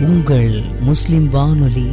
உங்கள் முஸ்லிம் வானொலி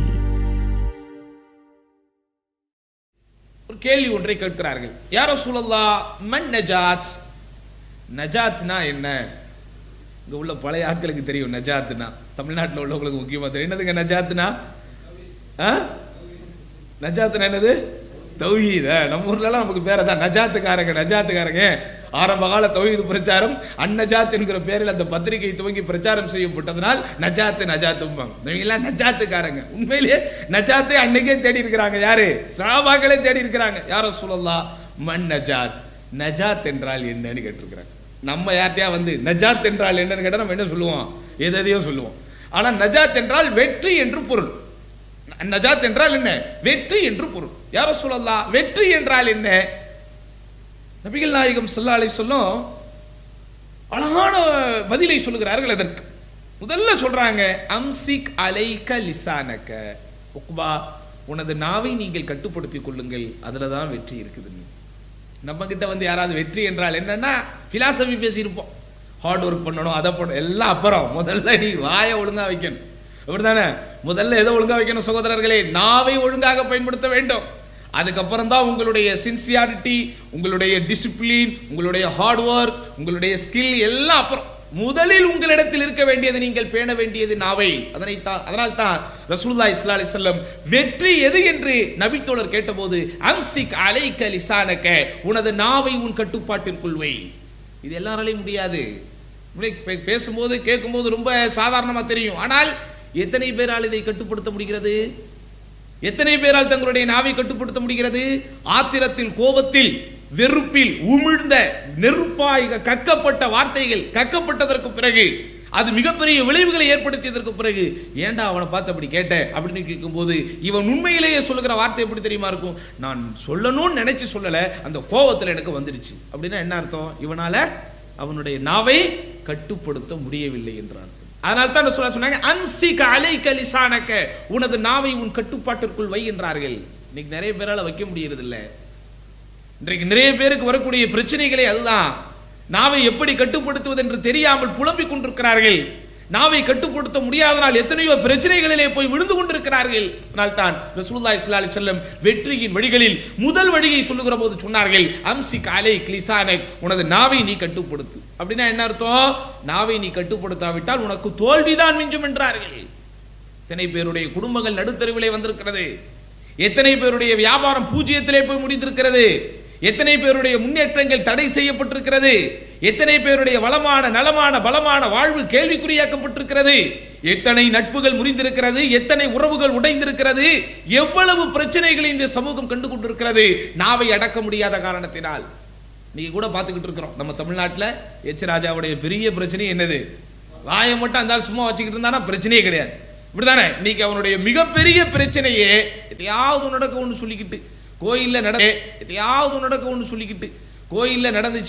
ஒரு கேள்வி ஒன்றை கேட்கிறார்கள் யாரோ சூழல்லா மன் நஜாத் நஜாத்னா என்ன இங்க உள்ள பழைய ஆட்களுக்கு தெரியும் நஜாத்னா தமிழ்நாட்டில் உள்ளவங்களுக்கு முக்கியமா தெரியும் என்னதுங்க நஜாத்னா ஆ? நஜாத்னா என்னது தௌஹீத நம்ம ஊர்லலாம் நமக்கு பேரை தான் நஜாத்துக்காரங்க நஜாத்துக்காரங்க ஆரம்ப கால தௌஹீது பிரச்சாரம் அந்நஜாத் என்கிற பேரில் அந்த பத்திரிகை துவங்கி பிரச்சாரம் செய்யப்பட்டதனால் நஜாத்து நஜாத்தும்பாங்க இவங்கெல்லாம் நஜாத்துக்காரங்க உண்மையிலேயே நஜாத்தை அன்னைக்கே தேடி இருக்கிறாங்க யாரு சாபாக்களே தேடி இருக்கிறாங்க யாரோ சொல்லலாம் மன் நஜாத் நஜாத் என்றால் என்னன்னு கேட்டிருக்கிறாங்க நம்ம யார்ட்டையா வந்து நஜாத் என்றால் என்னன்னு கேட்டா நம்ம என்ன சொல்லுவோம் எதையும் சொல்லுவோம் ஆனா நஜாத் என்றால் வெற்றி என்று பொருள் நஜாத் என்றால் என்ன வெற்றி என்று பொருள் யாரோ சொல்லலாம் வெற்றி என்றால் என்ன நபிகள் நாயகம் ஸல்லல்லாஹு அலைஹி சொல்லும் அழகான பதிலை சொல்லுகிறார்கள் அதற்கு முதல்ல சொல்றாங்க அம்சிக் அலைக்க லிசானக்க உக்பா உனது நாவை நீங்கள் கட்டுப்படுத்திக் கொள்ளுங்கள் அதுல தான் வெற்றி இருக்குது நம்ம கிட்ட வந்து யாராவது வெற்றி என்றால் என்னன்னா பிலாசபி பேசியிருப்போம் ஹார்ட் ஒர்க் பண்ணணும் அதை பண்ணணும் எல்லாம் அப்புறம் முதல்ல நீ வாயை ஒழுங்கா வைக்கணும் அப்படிதானே முதல்ல எதை ஒழுங்கா வைக்கணும் சகோதரர்களே நாவை ஒழுங்காக பயன்படுத்த வேண்டும் அதுக்கப்புறம் தான் உங்களுடைய சின்சியாரிட்டி உங்களுடைய டிசிப்ளின் உங்களுடைய ஹார்ட் ஒர்க் உங்களுடைய ஸ்கில் எல்லாம் அப்புறம் முதலில் உங்களிடத்தில் இருக்க வேண்டியது நீங்கள் பேண வேண்டியது நாவை அதனை தான் அதனால் தான் ரசூலுல்லாஹி ஸல்லல்லாஹு அலைஹி வஸல்லம் வெற்றி எது என்று நபித்தோழர் கேட்டபோது அம்சிக் அலைக்க லிசானக உனது நாவை உன் கட்டுப்பாட்டிற்குள் வை இது எல்லாராலையும் முடியாது உண்மை பே- பேசும்போது கேட்கும்போது ரொம்ப சாதாரணமா தெரியும் ஆனால் எத்தனை பேரால் இதை கட்டுப்படுத்த முடிகிறது எத்தனை பேரால் தங்களுடைய நாவை கட்டுப்படுத்த முடிகிறது ஆத்திரத்தில் கோபத்தில் வெறுப்பில் உமிழ்ந்த நெருப்பாய் கக்கப்பட்ட வார்த்தைகள் கக்கப்பட்டதற்கு பிறகு அது மிகப்பெரிய விளைவுகளை ஏற்படுத்தியதற்கு பிறகு ஏன்டா அவனை பார்த்து அப்படி கேட்ட அப்படின்னு கேட்கும்போது இவன் உண்மையிலேயே சொல்லுகிற வார்த்தை எப்படி தெரியுமா இருக்கும் நான் சொல்லணும்னு நினைச்சு சொல்லல அந்த கோபத்துல எனக்கு வந்துடுச்சு அப்படின்னா என்ன அர்த்தம் இவனால அவனுடைய நாவை கட்டுப்படுத்த முடியவில்லை என்ற அர்த்தம் அதனால தான் ரசூலா சொன்னாங்க அம்சிக அலைக்க லிசானக உனது நாவை உன் கட்டுப்பாட்டிற்குள் வை என்றார்கள் இன்னைக்கு நிறைய பேரால வைக்க முடியறது இல்ல இன்றைக்கு நிறைய பேருக்கு வரக்கூடிய பிரச்சனைகளே அதுதான் நாவை எப்படி கட்டுப்படுத்துவது என்று தெரியாமல் புலம்பிக் கொண்டிருக்கிறார்கள் நாவை கட்டுப்படுத்த முடியாதனால் எத்தனையோ பிரச்சனைகளிலே போய் விழுந்து கொண்டிருக்கிறார்கள் அதனால் தான் ரசூலுல்லாஹி ஸல்லல்லாஹு அலைஹி வஸல்லம் வெற்றியின் வழிகளில் முதல் வழியை சொல்லுகிற போது சொன்னார்கள் அம்சிக் அலை கிளிசானக் உனது நாவை நீ கட்டுப்படுத்து அப்படின்னா என்ன அர்த்தம் நாவை நீ கட்டுப்படுத்தாவிட்டால் உனக்கு தோல்விதான் மிஞ்சும் என்றார்கள் எத்தனை பேருடைய குடும்பங்கள் நடுத்தருவிலே வந்திருக்கிறது எத்தனை பேருடைய வியாபாரம் பூஜ்ஜியத்திலே போய் முடிந்திருக்கிறது எத்தனை பேருடைய முன்னேற்றங்கள் தடை செய்யப்பட்டிருக்கிறது எத்தனை பேருடைய வளமான நலமான பலமான வாழ்வு கேள்விக்குறியாக்கப்பட்டிருக்கிறது எத்தனை நட்புகள் முறிந்திருக்கிறது எத்தனை உறவுகள் உடைந்திருக்கிறது எவ்வளவு பிரச்சனைகளை இந்த சமூகம் கண்டு கொண்டிருக்கிறது நாவை அடக்க முடியாத காரணத்தினால் நீங்க கூட பார்த்துக்கிட்டு இருக்கிறோம் நம்ம தமிழ்நாட்டில் எச் ராஜாவுடைய பெரிய பிரச்சனை என்னது வாயை மட்டும் அந்த ஆள் சும்மா வச்சுக்கிட்டு இருந்தானா பிரச்சனையே கிடையாது இப்படிதானே இன்னைக்கு அவனுடைய மிகப்பெரிய பிரச்சனையே எதையாவது நடக்க ஒன்று சொல்லிக்கிட்டு கோயில்ல நட எதையாவது நடக்க ஒன்று சொல்லிக்கிட்டு கோயில்ல நடந்துச்சு